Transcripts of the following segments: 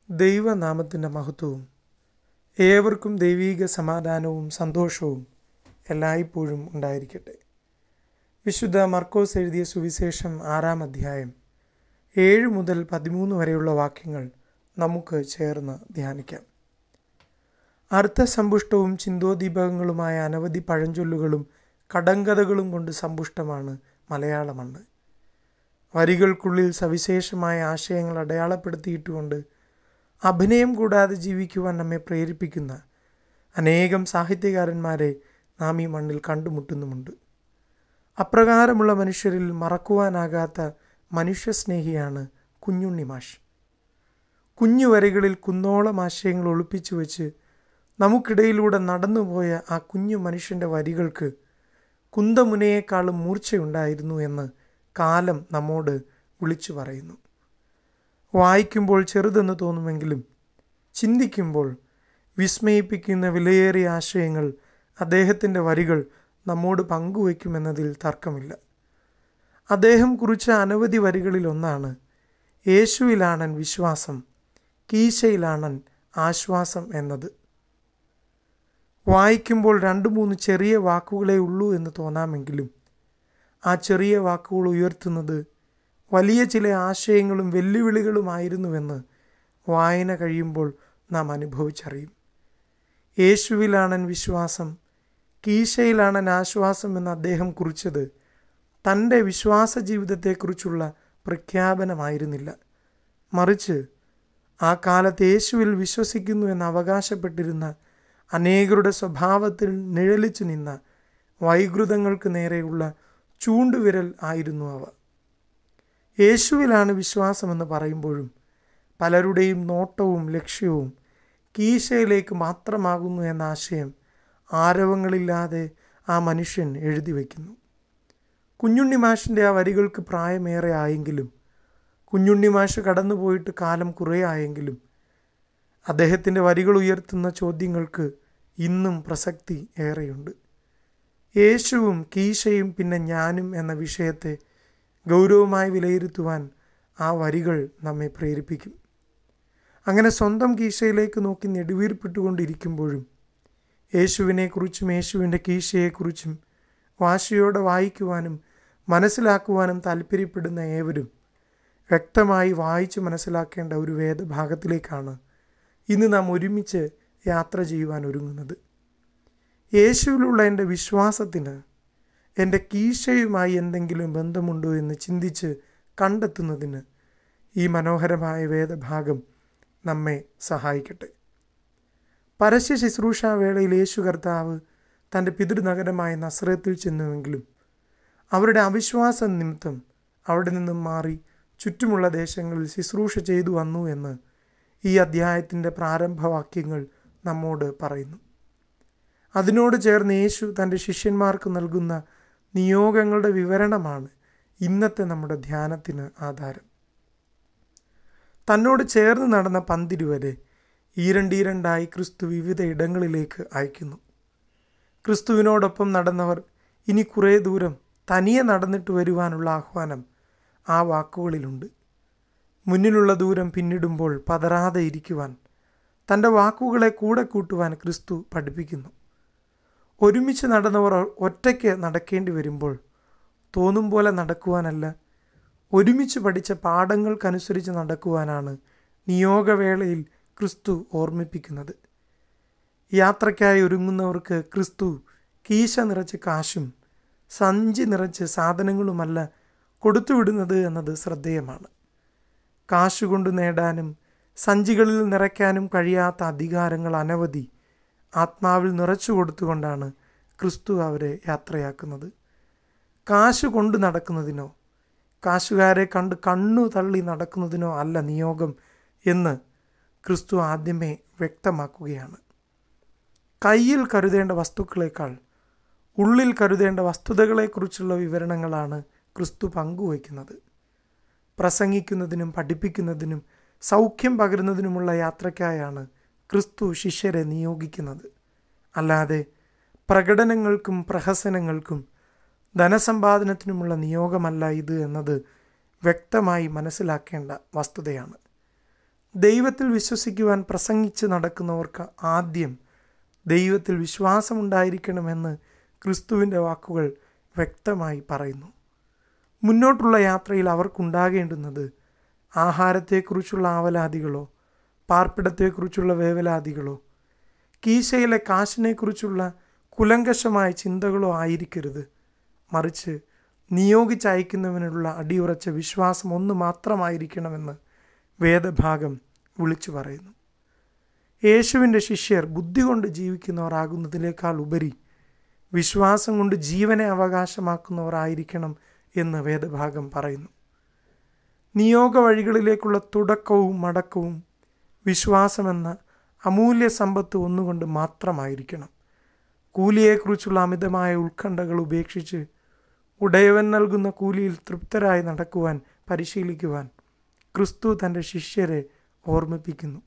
ദൈവനാമത്തിൻ്റെ മഹത്വവും ഏവർക്കും ദൈവീക സമാധാനവും സന്തോഷവും എല്ലായ്പ്പോഴും ഉണ്ടായിരിക്കട്ടെ വിശുദ്ധ മർക്കോസ് എഴുതിയ സുവിശേഷം ആറാം അധ്യായം ഏഴ് മുതൽ പതിമൂന്ന് വരെയുള്ള വാക്യങ്ങൾ നമുക്ക് ചേർന്ന് ധ്യാനിക്കാം അർത്ഥസമ്പുഷ്ടവും ചിന്തോദീപകങ്ങളുമായ അനവധി പഴഞ്ചൊല്ലുകളും കടങ്കഥകളും കൊണ്ട് സമ്പുഷ്ടമാണ് മലയാള മണ്ണ് വരികൾക്കുള്ളിൽ സവിശേഷമായ ആശയങ്ങൾ അടയാളപ്പെടുത്തിയിട്ടുകൊണ്ട് അഭിനയം കൂടാതെ ജീവിക്കുവാൻ നമ്മെ പ്രേരിപ്പിക്കുന്ന അനേകം സാഹിത്യകാരന്മാരെ നാം ഈ മണ്ണിൽ കണ്ടുമുട്ടുന്നുമുണ്ട് അപ്രകാരമുള്ള മനുഷ്യരിൽ മറക്കുവാനാകാത്ത മനുഷ്യസ്നേഹിയാണ് കുഞ്ഞുണ്ണി മാഷ് കുഞ്ഞു വരികളിൽ കുന്നോളം ആശയങ്ങൾ ഒളിപ്പിച്ചു വെച്ച് നമുക്കിടയിലൂടെ നടന്നുപോയ ആ കുഞ്ഞു മനുഷ്യൻ്റെ വരികൾക്ക് കുന്തമുനയേക്കാളും മൂർച്ചയുണ്ടായിരുന്നു എന്ന് കാലം നമ്മോട് വിളിച്ചു പറയുന്നു വായിക്കുമ്പോൾ ചെറുതെന്ന് തോന്നുമെങ്കിലും ചിന്തിക്കുമ്പോൾ വിസ്മയിപ്പിക്കുന്ന വിലയേറിയ ആശയങ്ങൾ അദ്ദേഹത്തിൻ്റെ വരികൾ നമ്മോട് പങ്കുവയ്ക്കുമെന്നതിൽ തർക്കമില്ല അദ്ദേഹം കുറിച്ച അനവധി വരികളിൽ ഒന്നാണ് യേശുവിലാണൻ വിശ്വാസം കീശയിലാണൻ ആശ്വാസം എന്നത് വായിക്കുമ്പോൾ രണ്ട് മൂന്ന് ചെറിയ വാക്കുകളേ ഉള്ളൂ എന്ന് തോന്നാമെങ്കിലും ആ ചെറിയ വാക്കുകൾ ഉയർത്തുന്നത് വലിയ ചില ആശയങ്ങളും വെല്ലുവിളികളുമായിരുന്നുവെന്ന് വായന കഴിയുമ്പോൾ നാം അനുഭവിച്ചറിയും യേശുവിലാണൻ വിശ്വാസം കീശയിലാണൻ ആശ്വാസം എന്ന് അദ്ദേഹം കുറിച്ചത് തൻ്റെ വിശ്വാസ ജീവിതത്തെക്കുറിച്ചുള്ള പ്രഖ്യാപനമായിരുന്നില്ല മറിച്ച് ആ കാലത്ത് യേശുവിൽ വിശ്വസിക്കുന്നു എന്ന് അവകാശപ്പെട്ടിരുന്ന അനേകരുടെ സ്വഭാവത്തിൽ നിഴലിച്ചു നിന്ന വൈകൃതങ്ങൾക്ക് നേരെയുള്ള ചൂണ്ടുവിരൽ ആയിരുന്നു അവ യേശുവിലാണ് വിശ്വാസമെന്ന് പറയുമ്പോഴും പലരുടെയും നോട്ടവും ലക്ഷ്യവും കീശയിലേക്ക് മാത്രമാകുന്നു എന്ന ആശയം ആരവങ്ങളില്ലാതെ ആ മനുഷ്യൻ എഴുതി വയ്ക്കുന്നു കുഞ്ഞുണ്ണി മാഷിൻ്റെ ആ വരികൾക്ക് പ്രായമേറെ ആയെങ്കിലും കുഞ്ഞുണ്ണി മാഷ് കടന്നുപോയിട്ട് കാലം കുറേ ആയെങ്കിലും അദ്ദേഹത്തിൻ്റെ വരികൾ ഉയർത്തുന്ന ചോദ്യങ്ങൾക്ക് ഇന്നും പ്രസക്തി ഏറെയുണ്ട് യേശുവും കീശയും പിന്നെ ഞാനും എന്ന വിഷയത്തെ ഗൗരവമായി വിലയിരുത്തുവാൻ ആ വരികൾ നമ്മെ പ്രേരിപ്പിക്കും അങ്ങനെ സ്വന്തം കീശയിലേക്ക് നോക്കി നെടുവീർപ്പിട്ടുകൊണ്ടിരിക്കുമ്പോഴും യേശുവിനെക്കുറിച്ചും യേശുവിൻ്റെ കീശയെക്കുറിച്ചും വാശിയോടെ വായിക്കുവാനും മനസ്സിലാക്കുവാനും താല്പര്യപ്പെടുന്ന ഏവരും വ്യക്തമായി വായിച്ച് മനസ്സിലാക്കേണ്ട ഒരു വേദഭാഗത്തിലേക്കാണ് ഇന്ന് നാം ഒരുമിച്ച് യാത്ര ചെയ്യുവാൻ ഒരുങ്ങുന്നത് യേശുവിലുള്ള എൻ്റെ വിശ്വാസത്തിന് എൻ്റെ കീശയുമായി എന്തെങ്കിലും ബന്ധമുണ്ടോ എന്ന് ചിന്തിച്ച് കണ്ടെത്തുന്നതിന് ഈ മനോഹരമായ വേദഭാഗം നമ്മെ സഹായിക്കട്ടെ പരസ്യ ശുശ്രൂഷാ വേളയിൽ യേശു കർത്താവ് തൻ്റെ പിതൃനഗരമായ നസ്രത്തിൽ ചെന്നുവെങ്കിലും അവരുടെ അവിശ്വാസ നിമിത്തം അവിടെ നിന്നും മാറി ചുറ്റുമുള്ള ദേശങ്ങളിൽ ശുശ്രൂഷ ചെയ്തു വന്നു എന്ന് ഈ അധ്യായത്തിൻ്റെ പ്രാരംഭവാക്യങ്ങൾ നമ്മോട് പറയുന്നു അതിനോട് ചേർന്ന് യേശു തൻ്റെ ശിഷ്യന്മാർക്ക് നൽകുന്ന നിയോഗങ്ങളുടെ വിവരണമാണ് ഇന്നത്തെ നമ്മുടെ ധ്യാനത്തിന് ആധാരം തന്നോട് ചേർന്ന് നടന്ന പന്തിരുവരെ ഈരണ്ടീരണ്ടായി ക്രിസ്തു വിവിധ ഇടങ്ങളിലേക്ക് അയക്കുന്നു ക്രിസ്തുവിനോടൊപ്പം നടന്നവർ ഇനി കുറേ ദൂരം തനിയെ നടന്നിട്ട് വരുവാനുള്ള ആഹ്വാനം ആ വാക്കുകളിലുണ്ട് മുന്നിലുള്ള ദൂരം പിന്നിടുമ്പോൾ പതറാതെ ഇരിക്കുവാൻ തൻ്റെ വാക്കുകളെ കൂടെ കൂട്ടുവാൻ ക്രിസ്തു പഠിപ്പിക്കുന്നു ഒരുമിച്ച് നടന്നവർ ഒറ്റയ്ക്ക് നടക്കേണ്ടി വരുമ്പോൾ തോന്നും പോലെ നടക്കുവാനല്ല ഒരുമിച്ച് പഠിച്ച പാഠങ്ങൾക്കനുസരിച്ച് നടക്കുവാനാണ് നിയോഗവേളയിൽ ക്രിസ്തു ഓർമ്മിപ്പിക്കുന്നത് യാത്രയ്ക്കായി ഒരുങ്ങുന്നവർക്ക് ക്രിസ്തു കീശ നിറച്ച് കാശും സഞ്ചി നിറച്ച് സാധനങ്ങളുമല്ല കൊടുത്തുവിടുന്നത് എന്നത് ശ്രദ്ധേയമാണ് കാശുകൊണ്ട് നേടാനും സഞ്ചികളിൽ നിറയ്ക്കാനും കഴിയാത്ത അധികാരങ്ങൾ അനവധി ആത്മാവിൽ നിറച്ചു കൊടുത്തുകൊണ്ടാണ് ക്രിസ്തു അവരെ യാത്രയാക്കുന്നത് കാശ് കൊണ്ട് നടക്കുന്നതിനോ കാശുകാരെ കണ്ട് കണ്ണു തള്ളി നടക്കുന്നതിനോ അല്ല നിയോഗം എന്ന് ക്രിസ്തു ആദ്യമേ വ്യക്തമാക്കുകയാണ് കയ്യിൽ കരുതേണ്ട വസ്തുക്കളേക്കാൾ ഉള്ളിൽ കരുതേണ്ട വസ്തുതകളെക്കുറിച്ചുള്ള വിവരണങ്ങളാണ് ക്രിസ്തു പങ്കുവയ്ക്കുന്നത് പ്രസംഗിക്കുന്നതിനും പഠിപ്പിക്കുന്നതിനും സൗഖ്യം പകരുന്നതിനുമുള്ള യാത്രയ്ക്കായാണ് ക്രിസ്തു ശിഷ്യരെ നിയോഗിക്കുന്നത് അല്ലാതെ പ്രകടനങ്ങൾക്കും പ്രഹസനങ്ങൾക്കും ധനസമ്പാദനത്തിനുമുള്ള നിയോഗമല്ല ഇത് എന്നത് വ്യക്തമായി മനസ്സിലാക്കേണ്ട വസ്തുതയാണ് ദൈവത്തിൽ വിശ്വസിക്കുവാൻ പ്രസംഗിച്ച് നടക്കുന്നവർക്ക് ആദ്യം ദൈവത്തിൽ വിശ്വാസമുണ്ടായിരിക്കണമെന്ന് ക്രിസ്തുവിൻ്റെ വാക്കുകൾ വ്യക്തമായി പറയുന്നു മുന്നോട്ടുള്ള യാത്രയിൽ അവർക്കുണ്ടാകേണ്ടുന്നത് ആഹാരത്തെക്കുറിച്ചുള്ള ആവലാതികളോ പാർപ്പിടത്തെക്കുറിച്ചുള്ള വേവലാതികളോ കീശയിലെ കാശിനെക്കുറിച്ചുള്ള കുലങ്കഷമായ ചിന്തകളോ ആയിരിക്കരുത് മറിച്ച് നിയോഗിച്ചയക്കുന്നവനുള്ള അടിയുറച്ച വിശ്വാസം ഒന്ന് മാത്രമായിരിക്കണമെന്ന് വേദഭാഗം വിളിച്ചു പറയുന്നു യേശുവിൻ്റെ ശിഷ്യർ ബുദ്ധി കൊണ്ട് ജീവിക്കുന്നവരാകുന്നതിനേക്കാൾ ഉപരി വിശ്വാസം കൊണ്ട് ജീവനെ അവകാശമാക്കുന്നവരായിരിക്കണം എന്ന് വേദഭാഗം പറയുന്നു നിയോഗ വഴികളിലേക്കുള്ള തുടക്കവും മടക്കവും വിശ്വാസമെന്ന അമൂല്യ സമ്പത്ത് ഒന്നുകൊണ്ട് മാത്രമായിരിക്കണം കൂലിയെക്കുറിച്ചുള്ള അമിതമായ ഉത്കണ്ഠകൾ ഉപേക്ഷിച്ച് ഉടയവൻ നൽകുന്ന കൂലിയിൽ തൃപ്തരായി നടക്കുവാൻ പരിശീലിക്കുവാൻ ക്രിസ്തു തൻ്റെ ശിഷ്യരെ ഓർമ്മിപ്പിക്കുന്നു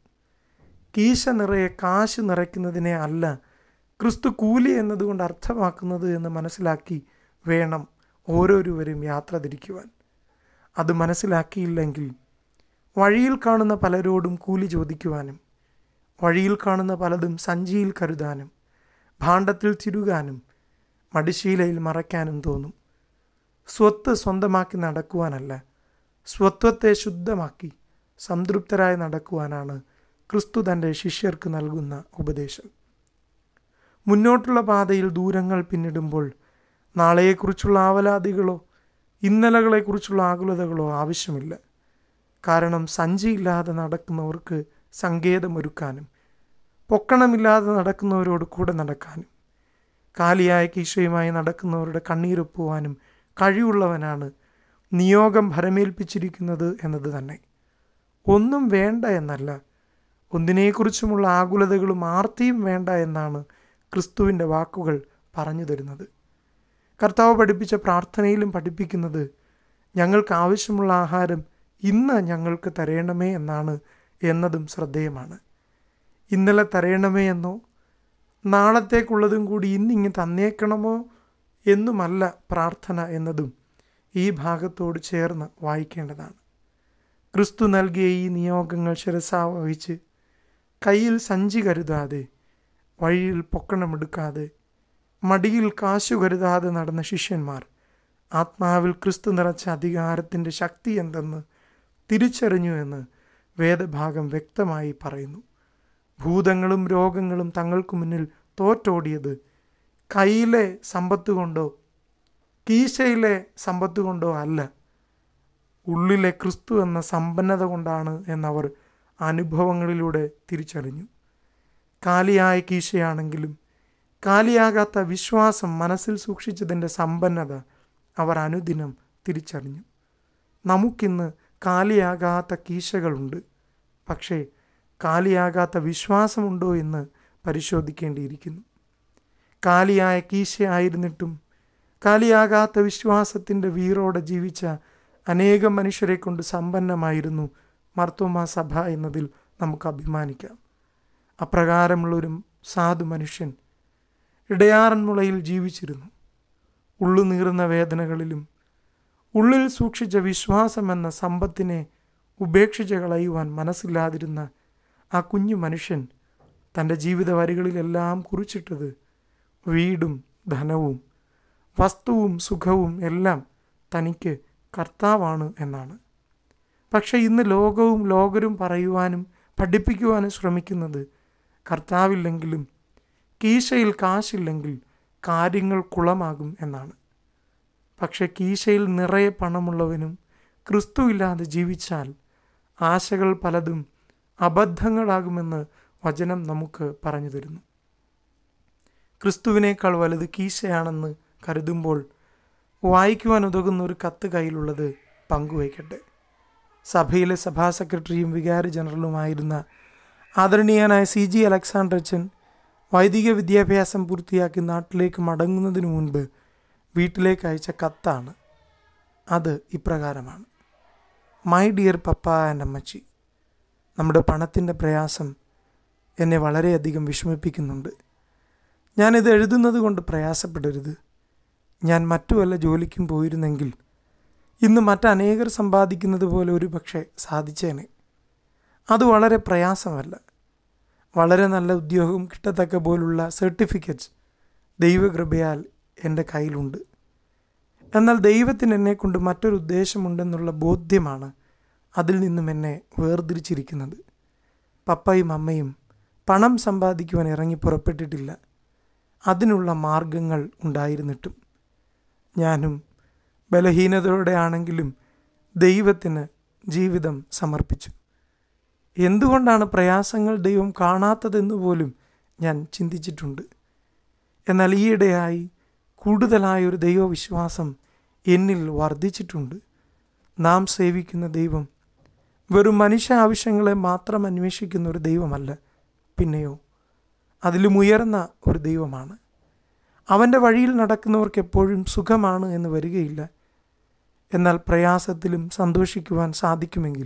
കീശ നിറയെ കാശ് നിറയ്ക്കുന്നതിനെ അല്ല ക്രിസ്തു കൂലി എന്നതുകൊണ്ട് അർത്ഥമാക്കുന്നത് എന്ന് മനസ്സിലാക്കി വേണം ഓരോരുവരും യാത്ര തിരിക്കുവാൻ അത് മനസ്സിലാക്കിയില്ലെങ്കിൽ വഴിയിൽ കാണുന്ന പലരോടും കൂലി ചോദിക്കുവാനും വഴിയിൽ കാണുന്ന പലതും സഞ്ചിയിൽ കരുതാനും ഭാണ്ഡത്തിൽ തിരുകാനും മടിശീലയിൽ മറയ്ക്കാനും തോന്നും സ്വത്ത് സ്വന്തമാക്കി നടക്കുവാനല്ല സ്വത്വത്തെ ശുദ്ധമാക്കി സംതൃപ്തരായി നടക്കുവാനാണ് ക്രിസ്തു തൻ്റെ ശിഷ്യർക്ക് നൽകുന്ന ഉപദേശം മുന്നോട്ടുള്ള പാതയിൽ ദൂരങ്ങൾ പിന്നിടുമ്പോൾ നാളെയെക്കുറിച്ചുള്ള ആവലാതികളോ ഇന്നലകളെക്കുറിച്ചുള്ള ആകുലതകളോ ആവശ്യമില്ല കാരണം സഞ്ചിയില്ലാതെ നടക്കുന്നവർക്ക് സങ്കേതമൊരുക്കാനും പൊക്കണമില്ലാതെ നടക്കുന്നവരോട് കൂടെ നടക്കാനും കാലിയായ കീശയുമായി നടക്കുന്നവരുടെ കണ്ണീരൊപ്പുവാനും കഴിവുള്ളവനാണ് നിയോഗം ഭരമേൽപ്പിച്ചിരിക്കുന്നത് എന്നത് തന്നെ ഒന്നും വേണ്ട എന്നല്ല ഒന്നിനെക്കുറിച്ചുമുള്ള ആകുലതകളും ആർത്തിയും വേണ്ട എന്നാണ് ക്രിസ്തുവിൻ്റെ വാക്കുകൾ പറഞ്ഞു തരുന്നത് കർത്താവ് പഠിപ്പിച്ച പ്രാർത്ഥനയിലും പഠിപ്പിക്കുന്നത് ഞങ്ങൾക്ക് ആവശ്യമുള്ള ആഹാരം ഇന്ന് ഞങ്ങൾക്ക് തരയണമേ എന്നാണ് എന്നതും ശ്രദ്ധേയമാണ് ഇന്നലെ തരയണമേ എന്നോ നാളത്തേക്കുള്ളതും കൂടി ഇന്നിങ്ങ് തന്നേക്കണമോ എന്നുമല്ല പ്രാർത്ഥന എന്നതും ഈ ഭാഗത്തോട് ചേർന്ന് വായിക്കേണ്ടതാണ് ക്രിസ്തു നൽകിയ ഈ നിയോഗങ്ങൾ ശിരസാ വഹിച്ച് കയ്യിൽ സഞ്ചി കരുതാതെ വഴിയിൽ പൊക്കണമെടുക്കാതെ മടിയിൽ കാശു കരുതാതെ നടന്ന ശിഷ്യന്മാർ ആത്മാവിൽ ക്രിസ്തു നിറച്ച അധികാരത്തിൻ്റെ ശക്തി എന്തെന്ന് തിരിച്ചറിഞ്ഞു എന്ന് വേദഭാഗം വ്യക്തമായി പറയുന്നു ഭൂതങ്ങളും രോഗങ്ങളും തങ്ങൾക്ക് മുന്നിൽ തോറ്റോടിയത് കയ്യിലെ സമ്പത്ത് കൊണ്ടോ കീശയിലെ സമ്പത്ത് കൊണ്ടോ അല്ല ഉള്ളിലെ ക്രിസ്തു എന്ന സമ്പന്നത കൊണ്ടാണ് എന്നവർ അനുഭവങ്ങളിലൂടെ തിരിച്ചറിഞ്ഞു കാലിയായ കീശയാണെങ്കിലും കാലിയാകാത്ത വിശ്വാസം മനസ്സിൽ സൂക്ഷിച്ചതിൻ്റെ സമ്പന്നത അവർ അനുദിനം തിരിച്ചറിഞ്ഞു നമുക്കിന്ന് കാലിയാകാത്ത കീശകളുണ്ട് പക്ഷേ കാലിയാകാത്ത വിശ്വാസമുണ്ടോ എന്ന് പരിശോധിക്കേണ്ടിയിരിക്കുന്നു കാലിയായ കീശയായിരുന്നിട്ടും കാലിയാകാത്ത വിശ്വാസത്തിൻ്റെ വീറോടെ ജീവിച്ച അനേകം മനുഷ്യരെ കൊണ്ട് സമ്പന്നമായിരുന്നു മർത്തോമ സഭ എന്നതിൽ നമുക്ക് അഭിമാനിക്കാം അപ്രകാരമുള്ളൊരു സാധു മനുഷ്യൻ ഇടയാറന്മുളയിൽ ജീവിച്ചിരുന്നു ഉള്ളു നീറുന്ന വേദനകളിലും ഉള്ളിൽ സൂക്ഷിച്ച വിശ്വാസം എന്ന സമ്പത്തിനെ ഉപേക്ഷിച്ച് കളയുവാൻ മനസ്സില്ലാതിരുന്ന ആ കുഞ്ഞു മനുഷ്യൻ തൻ്റെ ജീവിത വരികളിലെല്ലാം കുറിച്ചിട്ടത് വീടും ധനവും വസ്തുവും സുഖവും എല്ലാം തനിക്ക് കർത്താവാണ് എന്നാണ് പക്ഷെ ഇന്ന് ലോകവും ലോകരും പറയുവാനും പഠിപ്പിക്കുവാനും ശ്രമിക്കുന്നത് കർത്താവില്ലെങ്കിലും കീശയിൽ കാശില്ലെങ്കിൽ കാര്യങ്ങൾ കുളമാകും എന്നാണ് പക്ഷെ കീശയിൽ നിറയെ പണമുള്ളവനും ക്രിസ്തുവില്ലാതെ ജീവിച്ചാൽ ആശകൾ പലതും അബദ്ധങ്ങളാകുമെന്ന് വചനം നമുക്ക് പറഞ്ഞു തരുന്നു ക്രിസ്തുവിനേക്കാൾ വലുത് കീശയാണെന്ന് കരുതുമ്പോൾ വായിക്കുവാൻ ഉതകുന്ന ഒരു കത്ത് കയ്യിലുള്ളത് പങ്കുവയ്ക്കട്ടെ സഭയിലെ സഭാ സെക്രട്ടറിയും വികാരി ജനറലുമായിരുന്ന ആദരണീയനായ സി ജി അലക്സാണ്ടർച്ചൻ വൈദിക വിദ്യാഭ്യാസം പൂർത്തിയാക്കി നാട്ടിലേക്ക് മടങ്ങുന്നതിനു മുൻപ് വീട്ടിലേക്ക് അയച്ച കത്താണ് അത് ഇപ്രകാരമാണ് മൈ ഡിയർ പപ്പ ആൻഡ് അമ്മച്ചി നമ്മുടെ പണത്തിൻ്റെ പ്രയാസം എന്നെ വളരെയധികം വിഷമിപ്പിക്കുന്നുണ്ട് ഞാനിത് എഴുതുന്നത് കൊണ്ട് പ്രയാസപ്പെടരുത് ഞാൻ മറ്റു വല്ല ജോലിക്കും പോയിരുന്നെങ്കിൽ ഇന്ന് മറ്റനേകർ സമ്പാദിക്കുന്നത് പോലെ ഒരു പക്ഷേ സാധിച്ചേനെ അത് വളരെ പ്രയാസമല്ല വളരെ നല്ല ഉദ്യോഗം കിട്ടത്തക്ക പോലുള്ള സർട്ടിഫിക്കറ്റ്സ് ദൈവകൃപയാൽ എൻ്റെ കയ്യിലുണ്ട് എന്നാൽ ദൈവത്തിന് എന്നെക്കൊണ്ട് മറ്റൊരു ഉദ്ദേശമുണ്ടെന്നുള്ള ബോധ്യമാണ് അതിൽ നിന്നും എന്നെ വേർതിരിച്ചിരിക്കുന്നത് പപ്പയും അമ്മയും പണം സമ്പാദിക്കുവാൻ ഇറങ്ങി പുറപ്പെട്ടിട്ടില്ല അതിനുള്ള മാർഗങ്ങൾ ഉണ്ടായിരുന്നിട്ടും ഞാനും ബലഹീനതയോടെ ആണെങ്കിലും ദൈവത്തിന് ജീവിതം സമർപ്പിച്ചു എന്തുകൊണ്ടാണ് പ്രയാസങ്ങൾ ദൈവം കാണാത്തതെന്ന് പോലും ഞാൻ ചിന്തിച്ചിട്ടുണ്ട് എന്നാൽ ഈയിടെയായി കൂടുതലായൊരു ദൈവവിശ്വാസം എന്നിൽ വർദ്ധിച്ചിട്ടുണ്ട് നാം സേവിക്കുന്ന ദൈവം വെറും മനുഷ്യ ആവശ്യങ്ങളെ മാത്രം അന്വേഷിക്കുന്ന ഒരു ദൈവമല്ല പിന്നെയോ അതിലും ഉയർന്ന ഒരു ദൈവമാണ് അവൻ്റെ വഴിയിൽ നടക്കുന്നവർക്ക് എപ്പോഴും സുഖമാണ് എന്ന് വരികയില്ല എന്നാൽ പ്രയാസത്തിലും സന്തോഷിക്കുവാൻ സാധിക്കുമെങ്കിൽ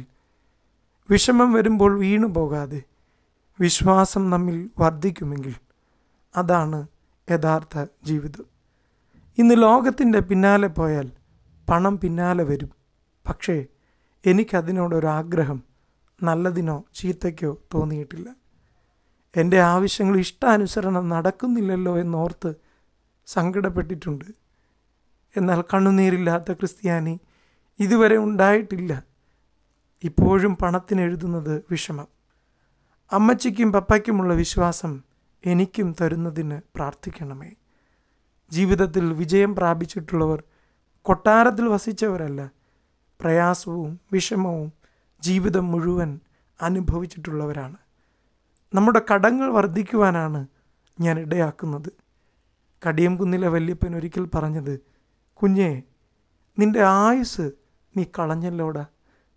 വിഷമം വരുമ്പോൾ വീണു പോകാതെ വിശ്വാസം നമ്മിൽ വർദ്ധിക്കുമെങ്കിൽ അതാണ് യഥാർത്ഥ ജീവിതം ഇന്ന് ലോകത്തിൻ്റെ പിന്നാലെ പോയാൽ പണം പിന്നാലെ വരും പക്ഷേ എനിക്കതിനോടൊരാഗ്രഹം നല്ലതിനോ ചീത്തയ്ക്കോ തോന്നിയിട്ടില്ല എൻ്റെ ആവശ്യങ്ങൾ ഇഷ്ടാനുസരണം നടക്കുന്നില്ലല്ലോ എന്നോർത്ത് സങ്കടപ്പെട്ടിട്ടുണ്ട് എന്നാൽ കണ്ണുനീരില്ലാത്ത ക്രിസ്ത്യാനി ഇതുവരെ ഉണ്ടായിട്ടില്ല ഇപ്പോഴും പണത്തിന് എഴുതുന്നത് വിഷമം അമ്മച്ചിക്കും പപ്പയ്ക്കുമുള്ള വിശ്വാസം എനിക്കും തരുന്നതിന് പ്രാർത്ഥിക്കണമേ ജീവിതത്തിൽ വിജയം പ്രാപിച്ചിട്ടുള്ളവർ കൊട്ടാരത്തിൽ വസിച്ചവരല്ല പ്രയാസവും വിഷമവും ജീവിതം മുഴുവൻ അനുഭവിച്ചിട്ടുള്ളവരാണ് നമ്മുടെ കടങ്ങൾ വർദ്ധിക്കുവാനാണ് ഞാൻ ഇടയാക്കുന്നത് കടിയംകുന്നിലെ വല്യപ്പൻ ഒരിക്കൽ പറഞ്ഞത് കുഞ്ഞേ നിന്റെ ആയുസ് നീ കളഞ്ഞല്ലോടാ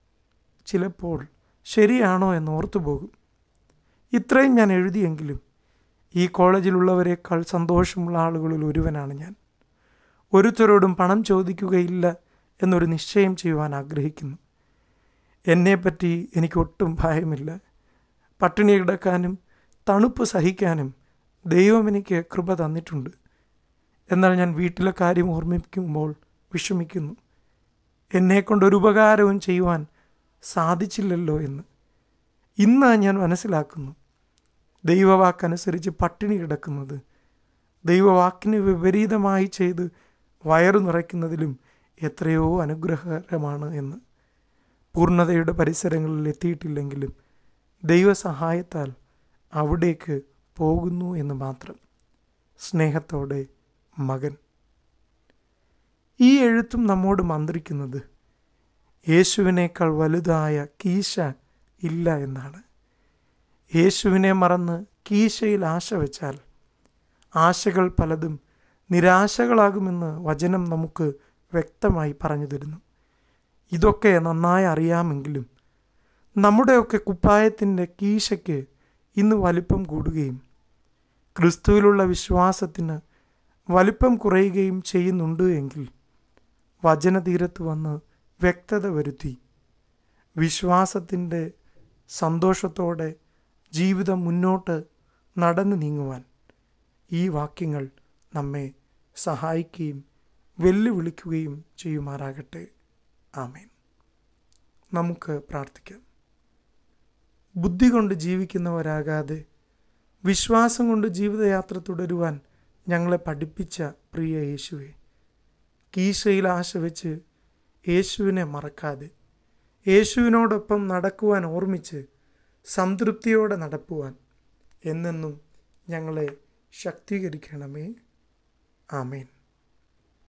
ചിലപ്പോൾ ശരിയാണോ എന്ന് ഓർത്തു പോകും ഇത്രയും ഞാൻ എഴുതിയെങ്കിലും ഈ കോളേജിലുള്ളവരെക്കാൾ സന്തോഷമുള്ള ആളുകളിൽ ഒരുവനാണ് ഞാൻ ഒരുത്തരോടും പണം ചോദിക്കുകയില്ല എന്നൊരു നിശ്ചയം ചെയ്യുവാൻ ആഗ്രഹിക്കുന്നു എന്നെപ്പറ്റി എനിക്ക് ഒട്ടും ഭയമില്ല പട്ടിണി കിടക്കാനും തണുപ്പ് സഹിക്കാനും ദൈവം എനിക്ക് കൃപ തന്നിട്ടുണ്ട് എന്നാൽ ഞാൻ വീട്ടിലെ കാര്യം ഓർമ്മിക്കുമ്പോൾ വിഷമിക്കുന്നു എന്നെക്കൊണ്ടൊരു ഉപകാരവും ചെയ്യുവാൻ സാധിച്ചില്ലല്ലോ എന്ന് ഇന്ന് ഞാൻ മനസ്സിലാക്കുന്നു ദൈവവാക്കനുസരിച്ച് പട്ടിണി കിടക്കുന്നത് ദൈവവാക്കിന് വിപരീതമായി ചെയ്ത് വയറു നിറയ്ക്കുന്നതിലും എത്രയോ അനുഗ്രഹകരമാണ് എന്ന് പൂർണ്ണതയുടെ പരിസരങ്ങളിൽ എത്തിയിട്ടില്ലെങ്കിലും ദൈവസഹായത്താൽ അവിടേക്ക് പോകുന്നു എന്ന് മാത്രം സ്നേഹത്തോടെ മകൻ ഈ എഴുത്തും നമ്മോട് മന്ത്രിക്കുന്നത് യേശുവിനേക്കാൾ വലുതായ കീശ ഇല്ല എന്നാണ് യേശുവിനെ മറന്ന് കീശയിൽ ആശ വെച്ചാൽ ആശകൾ പലതും നിരാശകളാകുമെന്ന് വചനം നമുക്ക് വ്യക്തമായി പറഞ്ഞു തരുന്നു ഇതൊക്കെ നന്നായി അറിയാമെങ്കിലും നമ്മുടെയൊക്കെ കുപ്പായത്തിൻ്റെ കീശയ്ക്ക് ഇന്ന് വലിപ്പം കൂടുകയും ക്രിസ്തുവിലുള്ള വിശ്വാസത്തിന് വലിപ്പം കുറയുകയും ചെയ്യുന്നുണ്ട് എങ്കിൽ വചനതീരത്ത് വന്ന് വ്യക്തത വരുത്തി വിശ്വാസത്തിൻ്റെ സന്തോഷത്തോടെ ജീവിതം മുന്നോട്ട് നടന്നു നീങ്ങുവാൻ ഈ വാക്യങ്ങൾ നമ്മെ സഹായിക്കുകയും വെല്ലുവിളിക്കുകയും ചെയ്യുമാറാകട്ടെ ആമേൻ നമുക്ക് പ്രാർത്ഥിക്കാം ബുദ്ധി കൊണ്ട് ജീവിക്കുന്നവരാകാതെ വിശ്വാസം കൊണ്ട് ജീവിതയാത്ര തുടരുവാൻ ഞങ്ങളെ പഠിപ്പിച്ച പ്രിയ യേശുവെ കീശയിൽ ആശ വെച്ച് യേശുവിനെ മറക്കാതെ യേശുവിനോടൊപ്പം നടക്കുവാൻ ഓർമ്മിച്ച് സംതൃപ്തിയോടെ നടപ്പുവാൻ എന്നെന്നും ഞങ്ങളെ ശക്തീകരിക്കണമേ ആമേൻ